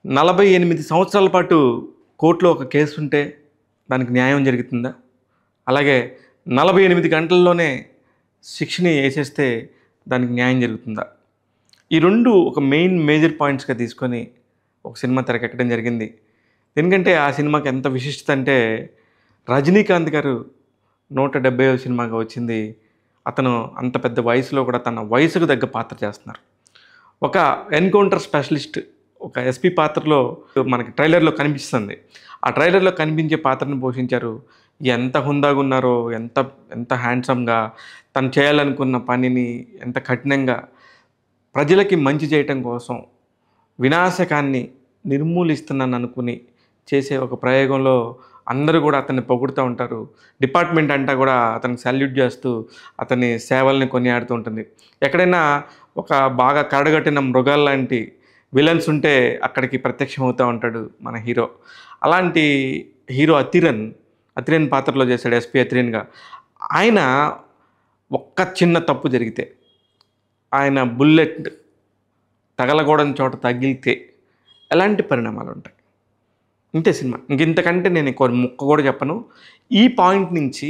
నలభై ఎనిమిది సంవత్సరాల పాటు కోర్టులో ఒక కేసు ఉంటే దానికి న్యాయం జరుగుతుందా అలాగే నలభై ఎనిమిది గంటల్లోనే శిక్షని వేసేస్తే దానికి న్యాయం జరుగుతుందా ఈ రెండు ఒక మెయిన్ మేజర్ పాయింట్స్గా తీసుకొని ఒక సినిమా తెరకెక్కడం జరిగింది ఎందుకంటే ఆ సినిమాకి ఎంత విశిష్టత అంటే రజనీకాంత్ గారు నూట డెబ్బై సినిమాగా వచ్చింది అతను అంత పెద్ద వయసులో కూడా తన వయసుకు తగ్గ పాత్ర చేస్తున్నారు ఒక ఎన్కౌంటర్ స్పెషలిస్ట్ ఒక ఎస్పీ పాత్రలో మనకి ట్రైలర్లో కనిపిస్తుంది ఆ ట్రైలర్లో కనిపించే పాత్రను పోషించారు ఎంత హుందాగా ఉన్నారో ఎంత ఎంత హ్యాండ్సమ్గా తను చేయాలనుకున్న పనిని ఎంత కఠినంగా ప్రజలకి మంచి చేయటం కోసం వినాశకాన్ని నిర్మూలిస్తున్నాను అనుకుని చేసే ఒక ప్రయోగంలో అందరూ కూడా అతన్ని పొగుడుతూ ఉంటారు డిపార్ట్మెంట్ అంతా కూడా అతనికి సాల్యూట్ చేస్తూ అతని సేవల్ని కొనియాడుతూ ఉంటుంది ఎక్కడైనా ఒక బాగా కరడగట్టిన మృగాలు లాంటి విలన్స్ ఉంటే అక్కడికి ప్రత్యక్షం అవుతూ ఉంటాడు మన హీరో అలాంటి హీరో అతిరన్ అతిరన్ పాత్రలో చేశాడు ఎస్పీ అతిరన్గా ఆయన ఒక్క చిన్న తప్పు జరిగితే ఆయన బుల్లెట్ తగలకూడని చోట తగిలితే ఎలాంటి పరిణామాలు ఉంటాయి ఇంతే సినిమా ఇంకెంతకంటే నేను ఇంకో ముక్క కూడా చెప్పను ఈ పాయింట్ నుంచి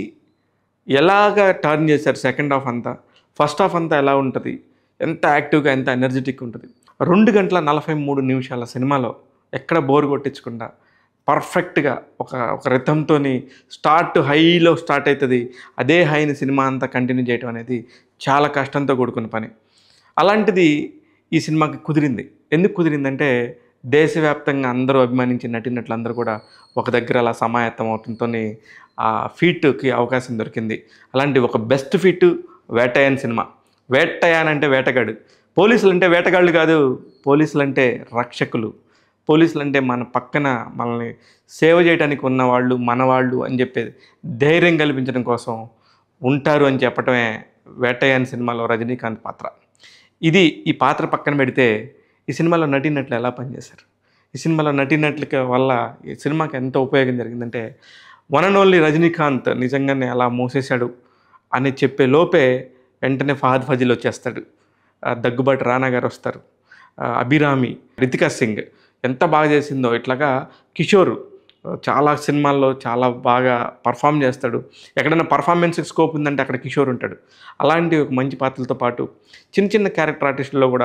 ఎలాగ టర్న్ చేశారు సెకండ్ హాఫ్ అంతా ఫస్ట్ హాఫ్ అంతా ఎలా ఉంటుంది ఎంత యాక్టివ్గా ఎంత ఎనర్జెటిక్ ఉంటుంది రెండు గంటల నలభై మూడు నిమిషాల సినిమాలో ఎక్కడ బోర్ కొట్టించకుండా పర్ఫెక్ట్గా ఒక ఒక రిథంతో స్టార్ట్ హైలో స్టార్ట్ అవుతుంది అదే హైని సినిమా అంతా కంటిన్యూ చేయడం అనేది చాలా కష్టంతో కూడుకున్న పని అలాంటిది ఈ సినిమాకి కుదిరింది ఎందుకు కుదిరిందంటే దేశవ్యాప్తంగా అందరూ అభిమానించి నటినట్లు అందరూ కూడా ఒక దగ్గర అలా సమాయత్తం అవడంతో ఆ ఫీట్కి అవకాశం దొరికింది అలాంటి ఒక బెస్ట్ ఫీట్ వేటయాన్ సినిమా వేటయాన్ అంటే వేటగాడు పోలీసులు అంటే వేటగాళ్ళు కాదు పోలీసులు అంటే రక్షకులు పోలీసులు అంటే మన పక్కన మనల్ని సేవ చేయడానికి ఉన్నవాళ్ళు మనవాళ్ళు అని చెప్పేది ధైర్యం కల్పించడం కోసం ఉంటారు అని చెప్పటమే వేటయాన్ సినిమాలో రజనీకాంత్ పాత్ర ఇది ఈ పాత్ర పక్కన పెడితే ఈ సినిమాలో నటినట్లు ఎలా పనిచేశారు ఈ సినిమాలో నటినట్లకి వల్ల ఈ సినిమాకి ఎంత ఉపయోగం జరిగిందంటే వన్ అండ్ ఓన్లీ రజనీకాంత్ నిజంగానే అలా మోసేశాడు అని చెప్పే లోపే వెంటనే ఫహద్ ఫజిల్ వచ్చేస్తాడు ఆ, దగ్గుబాటి రానా గారు వస్తారు ఆ, అభిరామి రితికా సింగ్ ఎంత బాగా చేసిందో ఇట్లాగా కిషోర్ చాలా సినిమాల్లో చాలా బాగా పర్ఫామ్ చేస్తాడు ఎక్కడైనా పర్ఫార్మెన్స్కి స్కోప్ ఉందంటే అక్కడ కిషోర్ ఉంటాడు అలాంటి ఒక మంచి పాత్రలతో పాటు చిన్న చిన్న క్యారెక్టర్ ఆర్టిస్టుల్లో కూడా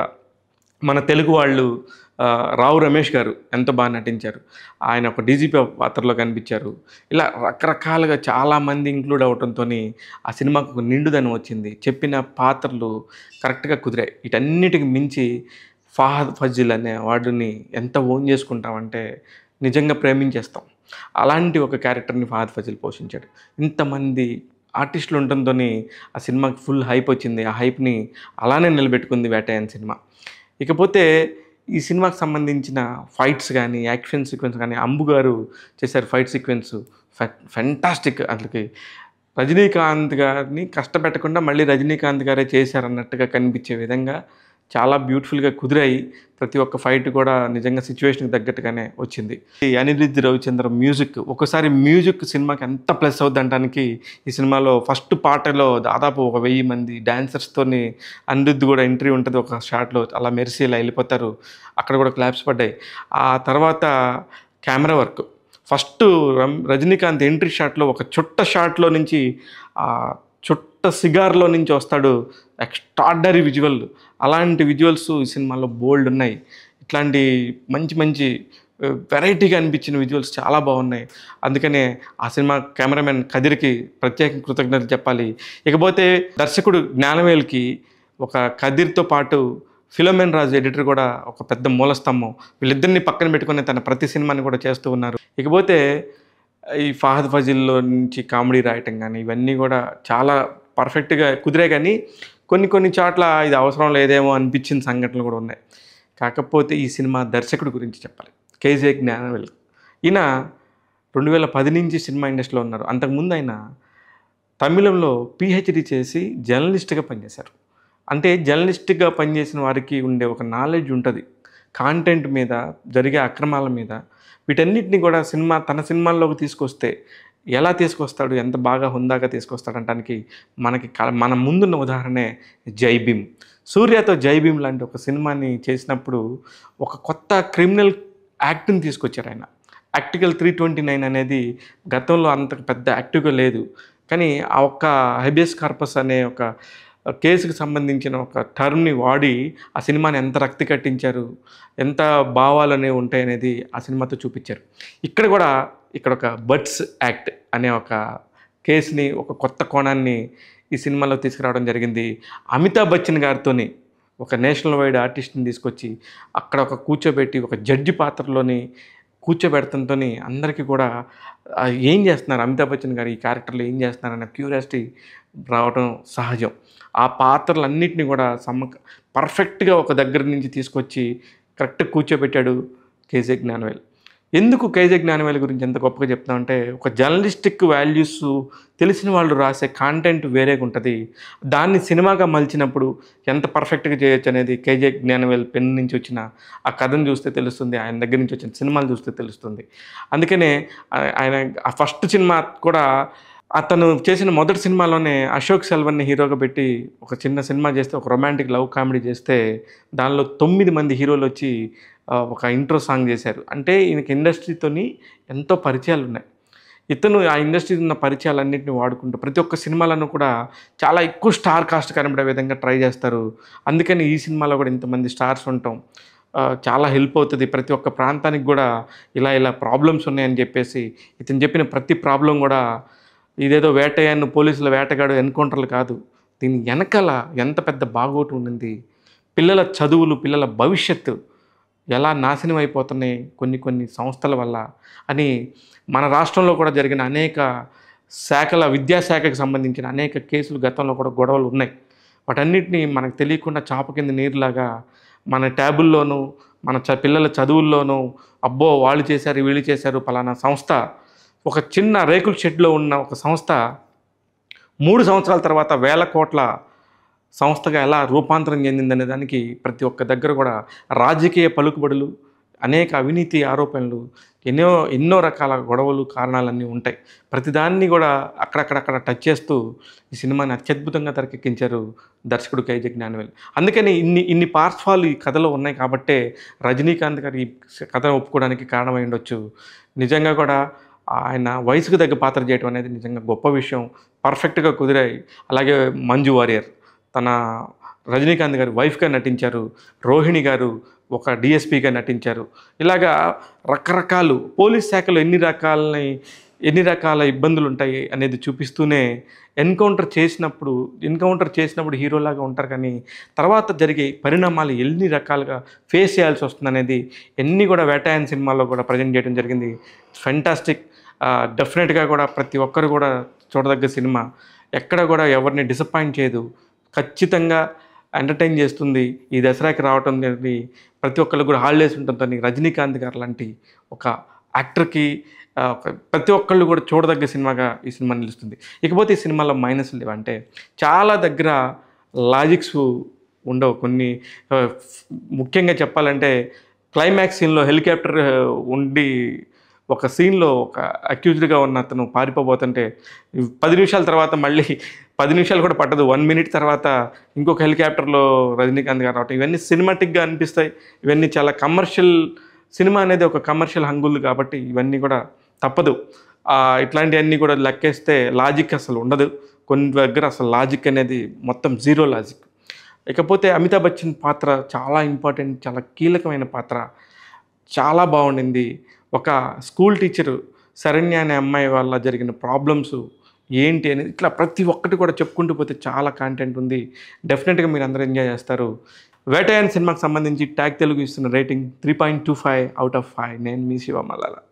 మన తెలుగు వాళ్ళు ఆ, రావు రమేష్ గారు ఎంత బాగా నటించారు ఆయన ఒక డీజీపీ పాత్రలో కనిపించారు ఇలా రకరకాలుగా చాలామంది ఇంక్లూడ్ అవడంతో ఆ సినిమాకు ఒక నిండుదనం వచ్చింది చెప్పిన పాత్రలు కరెక్ట్గా కుదిరాయి వీటన్నిటికి మించి ఫాహద్ ఫజిల్ అనే వాడిని ఎంత ఓన్ చేసుకుంటామంటే నిజంగా ప్రేమించేస్తాం అలాంటి ఒక క్యారెక్టర్ని ఫాహద్ ఫజిల్ పోషించాడు ఇంతమంది ఆర్టిస్టులు ఉండటంతో ఆ సినిమాకి ఫుల్ హైప్ వచ్చింది ఆ హైప్ని అలానే నిలబెట్టుకుంది వేటయాన్ సినిమా ఇకపోతే ఈ సినిమాకి సంబంధించిన ఫైట్స్ కానీ యాక్షన్ సీక్వెన్స్ కానీ అంబు గారు చేశారు ఫైట్ సీక్వెన్స్ ఫెంటాస్టిక్ అసలుకి రజనీకాంత్ గారిని కష్టపెట్టకుండా మళ్ళీ రజనీకాంత్ గారే చేశారన్నట్టుగా కనిపించే విధంగా చాలా బ్యూటిఫుల్గా కుదిరాయి ప్రతి ఒక్క ఫైట్ కూడా నిజంగా సిచ్యువేషన్కి తగ్గట్టుగానే వచ్చింది ఈ అనిరుద్ధ్ రవిచంద్ర మ్యూజిక్ ఒకసారి మ్యూజిక్ సినిమాకి ఎంత ప్లస్ అవుద్దంటానికి ఈ సినిమాలో ఫస్ట్ పాటలో దాదాపు ఒక వెయ్యి మంది డాన్సర్స్తోని అనిరుద్ధ్ కూడా ఎంట్రీ ఉంటుంది ఒక షాట్లో అలా మెరిసి ఇలా వెళ్ళిపోతారు అక్కడ కూడా క్లాప్స్ పడ్డాయి ఆ తర్వాత కెమెరా వర్క్ ఫస్ట్ రమ్- రజనీకాంత్ ఎంట్రీ షాట్లో ఒక చుట్ట షాట్లో నుంచి ఆ చుట్ట సిగార్లో నుంచి వస్తాడు ఎక్స్ట్రాడనరీ విజువల్ అలాంటి విజువల్స్ ఈ సినిమాలో బోల్డ్ ఉన్నాయి ఇట్లాంటి మంచి మంచి వెరైటీగా అనిపించిన విజువల్స్ చాలా బాగున్నాయి అందుకనే ఆ సినిమా కెమెరామెన్ కదిరికి ప్రత్యేక కృతజ్ఞతలు చెప్పాలి ఇకపోతే దర్శకుడు జ్ఞానవేల్కి ఒక కదిర్తో పాటు ఫిలోమెన్ రాజు ఎడిటర్ కూడా ఒక పెద్ద మూలస్తంభం వీళ్ళిద్దరిని పక్కన పెట్టుకుని తన ప్రతి సినిమాని కూడా చేస్తూ ఉన్నారు ఇకపోతే ఈ ఫహద్ ఫజిల్లో నుంచి కామెడీ రాయటం కానీ ఇవన్నీ కూడా చాలా పర్ఫెక్ట్గా కుదిరే కానీ కొన్ని కొన్ని చోట్ల ఇది అవసరం లేదేమో అనిపించిన సంఘటనలు కూడా ఉన్నాయి కాకపోతే ఈ సినిమా దర్శకుడి గురించి చెప్పాలి కేజే జ్ఞానవేల్ ఈయన రెండు వేల పది నుంచి సినిమా ఇండస్ట్రీలో ఉన్నారు అంతకుముందు ఆయన తమిళంలో పిహెచ్డి చేసి జర్నలిస్ట్గా పనిచేశారు అంటే జర్నలిస్ట్గా పనిచేసిన వారికి ఉండే ఒక నాలెడ్జ్ ఉంటుంది కాంటెంట్ మీద జరిగే అక్రమాల మీద వీటన్నిటిని కూడా సినిమా తన సినిమాల్లోకి తీసుకొస్తే ఎలా తీసుకొస్తాడు ఎంత బాగా హుందాగా తీసుకొస్తాడు అనడానికి మనకి క- మన ముందున్న ఉదాహరణే జై భీమ్ సూర్యతో జై భీమ్ లాంటి ఒక సినిమాని చేసినప్పుడు ఒక కొత్త క్రిమినల్ యాక్ట్ని తీసుకొచ్చారు ఆయన ఆర్టికల్ త్రీ ట్వంటీ నైన్ అనేది గతంలో అంత పెద్ద యాక్టివ్గా లేదు కానీ ఆ ఒక్క హెబియస్ కార్పస్ అనే ఒక కేసుకు సంబంధించిన ఒక టర్మ్ని వాడి ఆ సినిమాని ఎంత రక్తి కట్టించారు ఎంత భావాలు అనేవి ఉంటాయనేది ఆ సినిమాతో చూపించారు ఇక్కడ కూడా ఇక్కడ ఒక బర్డ్స్ యాక్ట్ అనే ఒక కేసుని ఒక కొత్త కోణాన్ని ఈ సినిమాలో తీసుకురావడం జరిగింది అమితాబ్ బచ్చన్ గారితోని ఒక నేషనల్ వైడ్ ఆర్టిస్ట్ని తీసుకొచ్చి అక్కడ ఒక కూర్చోబెట్టి ఒక జడ్జి పాత్రలోని కూర్చోబెడతంతో అందరికీ కూడా ఆ, ఏం చేస్తున్నారు అమితాబ్ బచ్చన్ గారు ఈ క్యారెక్టర్లో ఏం చేస్తున్నారు అనే క్యూరియాసిటీ రావడం సహజం ఆ పాత్రలన్నింటినీ కూడా సమ పర్ఫెక్ట్గా ఒక దగ్గర నుంచి తీసుకొచ్చి కరెక్ట్ కూర్చోబెట్టాడు కేజే జ్ఞానవేల్ ఎందుకు కేజే జ్ఞానవేల్ గురించి ఎంత గొప్పగా చెప్తామంటే ఒక జర్నలిస్టిక్ వాల్యూస్ తెలిసిన వాళ్ళు రాసే కాంటెంట్ వేరేగా ఉంటుంది దాన్ని సినిమాగా మలిచినప్పుడు ఎంత పర్ఫెక్ట్గా చేయొచ్చు అనేది కేజే జ్ఞానవేల్ పెన్ నుంచి వచ్చిన ఆ కథను చూస్తే తెలుస్తుంది ఆయన దగ్గర నుంచి వచ్చిన సినిమాలు చూస్తే తెలుస్తుంది అందుకనే ఆ- ఆయన ఆ ఫస్ట్ సినిమా కూడా అతను చేసిన మొదటి సినిమాలోనే అశోక్ సెల్వన్ని హీరోగా పెట్టి ఒక చిన్న సినిమా చేస్తే ఒక రొమాంటిక్ లవ్ కామెడీ చేస్తే దానిలో తొమ్మిది మంది హీరోలు వచ్చి ఆ, ఒక ఇంట్రో సాంగ్ చేశారు అంటే ఈయనకి ఇండస్ట్రీతోని ఎంతో పరిచయాలు ఉన్నాయి ఇతను ఆ ఇండస్ట్రీ ఉన్న పరిచయాలన్నింటినీ వాడుకుంటూ ప్రతి ఒక్క సినిమాలను కూడా చాలా ఎక్కువ స్టార్ కాస్ట్ కనబడే విధంగా ట్రై చేస్తారు అందుకని ఈ సినిమాలో కూడా ఇంతమంది స్టార్స్ ఉంటాం ఆ, చాలా హెల్ప్ అవుతుంది ప్రతి ఒక్క ప్రాంతానికి కూడా ఇలా ఇలా ప్రాబ్లమ్స్ ఉన్నాయని చెప్పేసి ఇతను చెప్పిన ప్రతి ప్రాబ్లం కూడా ఇదేదో వేటగాడిని పోలీసుల వేటగాడు ఎన్కౌంటర్లు కాదు దీని వెనకాల ఎంత పెద్ద బాగోటు ఉండింది పిల్లల చదువులు పిల్లల భవిష్యత్తు ఎలా నాశనం అయిపోతున్నాయి కొన్ని కొన్ని సంస్థల వల్ల అని మన రాష్ట్రంలో కూడా జరిగిన అనేక శాఖల విద్యాశాఖకు సంబంధించిన అనేక కేసులు గతంలో కూడా గొడవలు ఉన్నాయి వాటన్నిటిని మనకు తెలియకుండా చాప కింద నీరులాగా మన ట్యాబుల్లోనూ మన చ పిల్లల చదువుల్లోనూ అబ్బో వాళ్ళు చేశారు వీళ్ళు చేశారు పలానా సంస్థ ఒక చిన్న రేకుల షెడ్లో ఉన్న ఒక సంస్థ మూడు సంవత్సరాల తర్వాత వేల కోట్ల సంస్థగా ఎలా రూపాంతరం చెందిందనే దానికి ప్రతి ఒక్క దగ్గర కూడా రాజకీయ పలుకుబడులు అనేక అవినీతి ఆరోపణలు ఎన్నో ఎన్నో రకాల గొడవలు కారణాలన్నీ ఉంటాయి ప్రతిదాన్ని కూడా అక్కడక్కడక్కడ టచ్ చేస్తూ ఈ సినిమాని అత్యద్భుతంగా తెరకెక్కించారు దర్శకుడు కైజ జ్ఞానవేల్ అందుకని ఇన్ని ఇన్ని పార్శ్వాలు ఈ కథలో ఉన్నాయి కాబట్టే రజనీకాంత్ గారు ఈ కథను ఒప్పుకోవడానికి కారణమై ఉండొచ్చు నిజంగా కూడా ఆయన వయసుకు తగ్గ పాత్ర చేయడం అనేది నిజంగా గొప్ప విషయం పర్ఫెక్ట్గా కుదిరాయి అలాగే మంజు వారియర్ తన రజనీకాంత్ గారు వైఫ్గా నటించారు రోహిణి గారు ఒక డిఎస్పీగా నటించారు ఇలాగా రకరకాలు పోలీస్ శాఖలో ఎన్ని రకాలని ఎన్ని రకాల ఇబ్బందులు ఉంటాయి అనేది చూపిస్తూనే ఎన్కౌంటర్ చేసినప్పుడు ఎన్కౌంటర్ చేసినప్పుడు హీరోలాగా ఉంటారు కానీ తర్వాత జరిగే పరిణామాలు ఎన్ని రకాలుగా ఫేస్ చేయాల్సి వస్తుంది అనేది ఎన్ని కూడా వేటాయన్ సినిమాలో కూడా ప్రజెంట్ చేయడం జరిగింది ఫెంటాస్టిక్ డెఫినెట్గా కూడా ప్రతి ఒక్కరు కూడా చూడదగ్గ సినిమా ఎక్కడ కూడా ఎవరిని డిసప్పాయింట్ చేయదు ఖచ్చితంగా ఎంటర్టైన్ చేస్తుంది ఈ దసరాకి రావటం అనేది ప్రతి ఒక్కరికి కూడా హాలిడేస్ ఉండటంతో రజనీకాంత్ గారు లాంటి ఒక యాక్టర్కి ఆ, ఒక ప్రతి ఒక్కళ్ళు కూడా చూడదగ్గ సినిమాగా ఈ సినిమా నిలుస్తుంది ఇకపోతే ఈ సినిమాలో మైనస్లు లేవంటే చాలా దగ్గర లాజిక్స్ ఉండవు కొన్ని ఆ, ముఖ్యంగా చెప్పాలంటే క్లైమాక్స్ సీన్లో హెలికాప్టర్ ఆ, ఉండి ఒక సీన్లో ఒక అక్యూజ్డ్గా ఉన్న అతను పారిపోబోతుంటే పది నిమిషాల తర్వాత మళ్ళీ పది నిమిషాలు కూడా పట్టదు వన్ మినిట్ తర్వాత ఇంకొక హెలికాప్టర్లో రజనీకాంత్ గారు రావటం ఇవన్నీ సినిమాటిక్గా అనిపిస్తాయి ఇవన్నీ చాలా కమర్షియల్ సినిమా అనేది ఒక కమర్షియల్ హంగులు కాబట్టి ఇవన్నీ కూడా తప్పదు ఆ, ఇట్లాంటివన్నీ కూడా లెక్కేస్తే లాజిక్ అసలు ఉండదు కొన్ని దగ్గర అసలు లాజిక్ అనేది మొత్తం జీరో లాజిక్ ఇకపోతే అమితాబ్ బచ్చన్ పాత్ర చాలా ఇంపార్టెంట్ చాలా కీలకమైన పాత్ర చాలా బాగుండింది ఒక స్కూల్ టీచరు శరణ్య అనే అమ్మాయి వల్ల జరిగిన ప్రాబ్లమ్స్ ఏంటి అనేది ఇట్లా ప్రతి ఒక్కటి కూడా చెప్పుకుంటూ పోతే చాలా కాంటెంట్ ఉంది డెఫినెట్గా మీరు అందరూ ఎంజాయ్ చేస్తారు వేటయాన్ సినిమాకి సంబంధించి ట్యాగ్ తెలుగు ఇస్తున్న rating three point two five out of five నేను మీ శివ మల్లాల